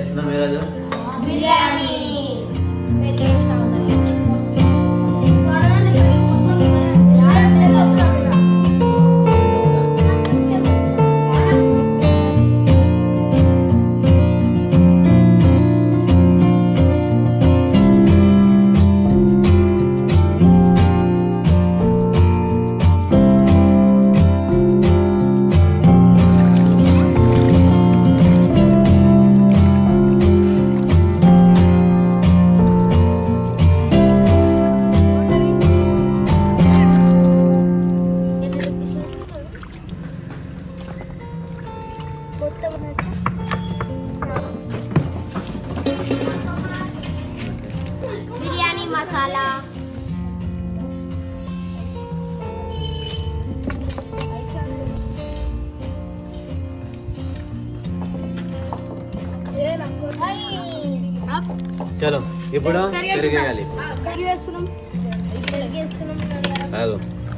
చేస్తున్నాం ఈరోజు బిర్యానీ బిర్యానీ మసాలా చలో ఇప్పుడు పెరిగేయాలి పెరుగు వేస్తున్నాం పెరుగు వేస్తున్నాం కాదు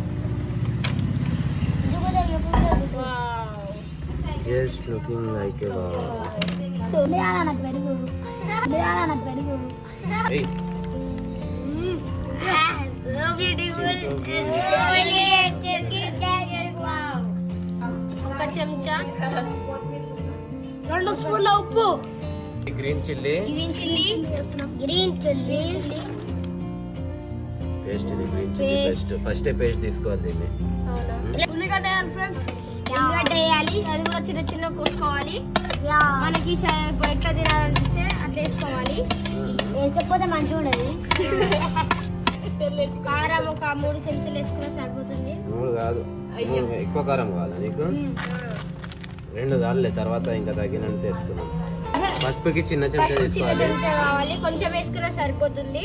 జస్ట్ లుకింగ్ లైక్ నాకు పెరుగు నాకు పెరుగు ఏయ్ So beautiful. ఒక చెంచా రెండు స్పూన్ల ఉప్పు green chilli green chilli green chilli paste ఇది green chilli paste first paste తీసుకోవాలి దీన్ని ఉల్లిగడ్డ వేయాలి ఫ్రెండ్స్ ఉల్లిగడ్డ వేయాలి అది కూడా చిన్న చిన్న కోసుకోవాలి మనకి స- ఎట్లా తినాలనిపిస్తే అట్లా వేసుకోవాలి వేసుకోకపోతే మంచిగా ఉండదు కారం ఒక మూడు చెంచాలు వేసుకున్నా సరిపోతుంది మూడు కాదు మూడు ఎక్కువ కారం కావాలా నీకు రెండు దానిలే తర్వాత ఇంకా తగ్గినంత వేసుకున్నాం పసుపుకి చిన్న చెంచా చిన్న తీసుకోవాలి చెంచా కావాలి కొంచెం వేసుకున్నా సరిపోతుంది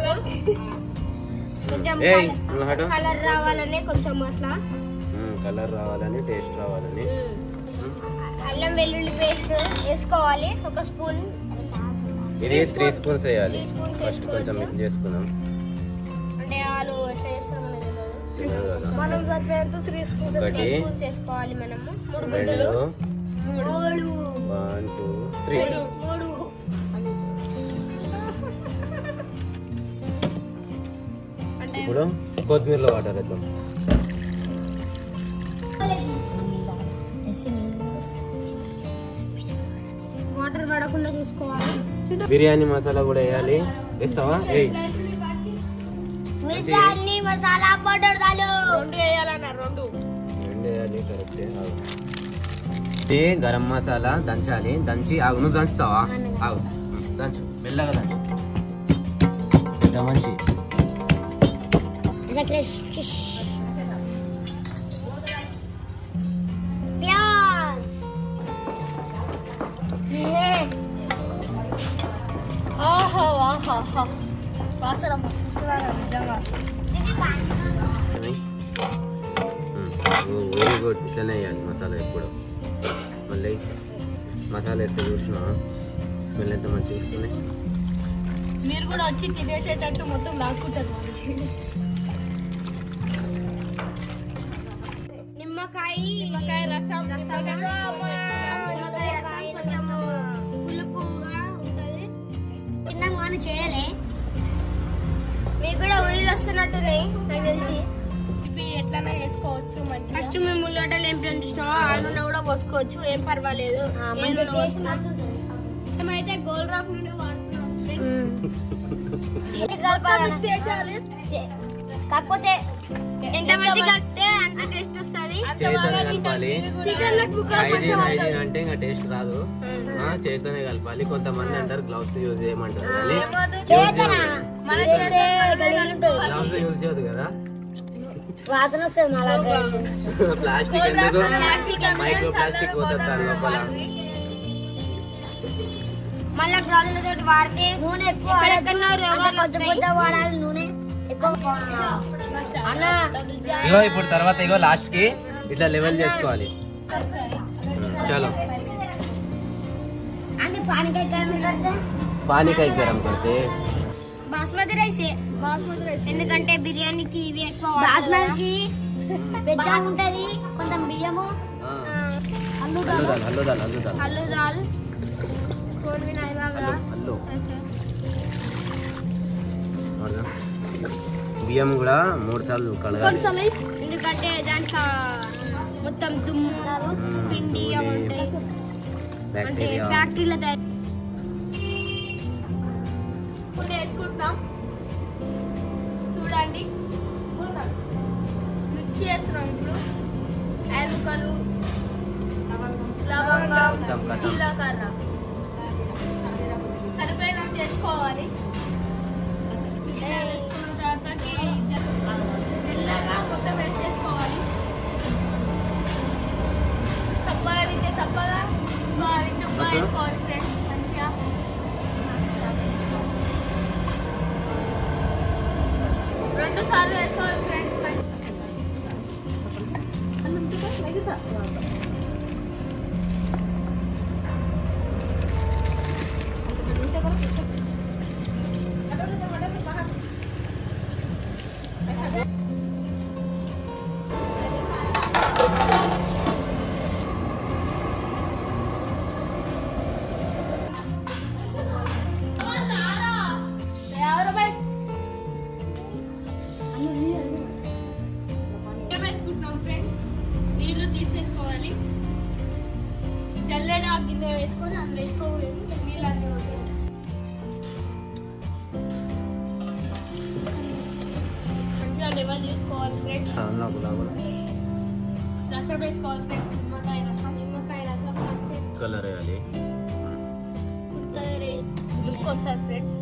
కొంచెం ఏయ్ నువ్వు హటు కలర్ రావాలనే కొంచెం అట్లా కలర్ రావాలని టేస్ట్ రావాలని అల్లం వెల్లుల్లి పేస్ట్ వేసుకోవాలి ఒక స్పూన్ ఇది త్రీ స్పూన్స్ వేయాలి Three spoons ఫస్ట్ కొంచెం మిక్స్ చేసుకున్నాం అంటే వాళ్ళు ఎట్లా చేస్తారో మనకు తెలియదు తెలియదు కదా మనం సరిపోయేంత త్రీ స్పూన్స్ ఒకటి. స్పూన్స్ వేసుకోవాలి మనము మూడు రెండు గుడ్డలు మూడు వన్ టూ త్రీ మూడు అంటే ఇప్పుడు కొత్తిమీరలో వాటర్ వేద్దాం వాటర్ పడకుండా చూసుకోవాలి బిర్యానీ మసాలా కూడా వేయాలి వేస్తావా ఏయ్ బిర్యానీ మసాలా పౌడర్ దాలు రెండు వేయాలన్న రెండు రెండు వేయాలి కరెక్టే ఆగు. ఇది గరం మసాలా దంచాలి దంచి ఆగు నువ్వు దంచుతావా ఆగు దంచు మెల్లగా దంచు పెద్ద మనిషి ప్యాజ్ ఓహో ఓహో వాసన మస్తుగా నిజంగా వెరీ గుడ్ ఇట్లనే వేయాలి మసాలా ఎప్పుడు మళ్ళీ మసాలా వేస్తే చూసిన స్మెల్ ఎంత మంచిగా వస్తుంది మీరు కూడా వచ్చి తినేసేటట్టు మొత్తం లాక్కుంటారు నిమ్మకాయ నిమ్మకాయ రసం నిమ్మకాయ రసం కొంచెం పులుపుగా ఉంటుంది తిన్నాం కానీ చేయలే మీకు కూడా ఊరిలో వస్తున్నట్టున్నాయి నాకు తెలిసి ఇవి ఎట్లనే చేసుకోవచ్చు మంచిగా ఫస్ట్ మేము ఉల్లిగడ్డలు ఏం ప్లాన్ చూసినామో ఆ నూనె కూడా పోసుకోవచ్చు ఏం పర్వాలేదు ఏ నూనె పోసుకున్నా. మేమైతే గోల్ రాఫ్ నుండి వాడుతున్నాం మిక్స్ చేసేయాలి. కాకపోతే ఎంత మంది కలిపితే అంత టేస్ట్ వస్తుంది చేతనే కలపాలి చికెన్ హైజీన్ హైజీన్ అంటే ఇంకా టేస్ట్ రాదు ఆ, చేతనే కలపాలి కొంతమంది అంటారు గ్లౌస్ యూజ్ చేయమంటారు కానీ గ్లౌస్ యూజ్ చేయదు కదా వాసన వస్తుంది మళ్ళా ప్లాస్టిక్ ఎందుకు మైక్రో ప్లాస్టిక్ పోతుంది దాని లోపల మళ్ళా గాజుల తోటి వాడితే నూనె ఎక్కువ ఎక్కడెక్కడో రోగాలు కొంచెం కొంచెం వాడాలి నూనె ఎక్కువ అన్న ఇగో ఇప్పుడు తర్వాత ఇగో లాస్ట్ కి ఇట్లా లెవెల్ చేసుకోవాలి చలో అన్ని పానికాయ గరం కడితే పానీ కై గరం करते బాస్మతి రైస్ బాస్మతి రైస్ ఎందుకంటే బిర్యానీకి ఇవి ఎక్కువ బాస్మతి పెద్ద ఉంటది కొంచెం బియ్యము హల్లు దాల్ హల్లు దాల్ హల్లు దాల్ హల్లు దాల్ कौन भी नहीं भाग హలో रहा హలో ऐसे అవునా? బియ్యం కూడా మూడు సార్లు కలగాలి కొంచెం ఎందుకంటే దాంట్లో మొత్తం దుమ్ము మ్మ్, పిండి అవి ధూళి, ఉంటాయి అంటే బ్యాక్టీరియా ఫ్యాక్టరీలో తయారు ఇప్పుడు వేసుకుంటున్నాం చూడండి మిక్స్ చేస్తున్నాం ఇప్పుడు యాలకులు లవంగం కొంచెం కసం. జీలకర్ర సరిపోయినంత వేసుకోవాలి ఇలా వేసుకున్న తర్వాతకి మెల్లగా మొత్తం వేసేసుకోవాలి చప్పగా తింటే చప్పగా ఉప్మా తింటే ఉప్మా ఓకే. వేసుకోవాలి ఫ్రెండ్స్ మంచిగా రెండు సార్లు వేసుకోవాలి ఫ్రెండ్స్ వేసుకుంటున్నాం ఫ్రెండ్స్ నీళ్లు తీసేసుకోవాలి జల్లెడ గిన్నె వేసుకొని అందులో వేసుకోకూడదు నీళ్ళు అన్నీ ఉంటాయి మంచిగా లెవెల్ చేసుకోవాలి ఫ్రెండ్స్ నాకు లాగా రసం వేసుకోవాలి ఫ్రెండ్స్ నిమ్మకాయ రసం నిమ్మకాయ రసం ఫస్ట్ వేసుకోవాలి. కలర్ వేయాలి లుక్ వస్తుంది ఫ్రెండ్స్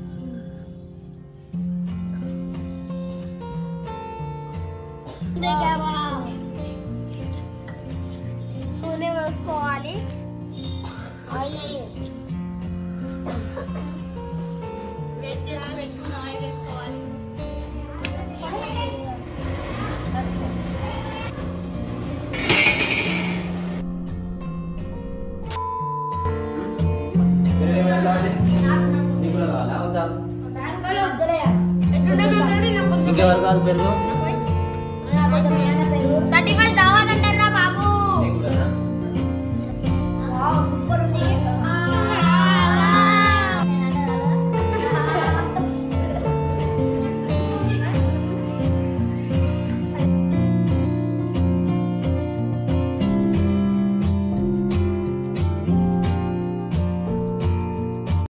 నూనె వేసుకోవాలి ఆయిల్ వెయిట్ చేసి పెట్టుకుని ఆయిల్ వేసుకోవాలి ఇంకెవరు కాదు పెరుగు థర్టీ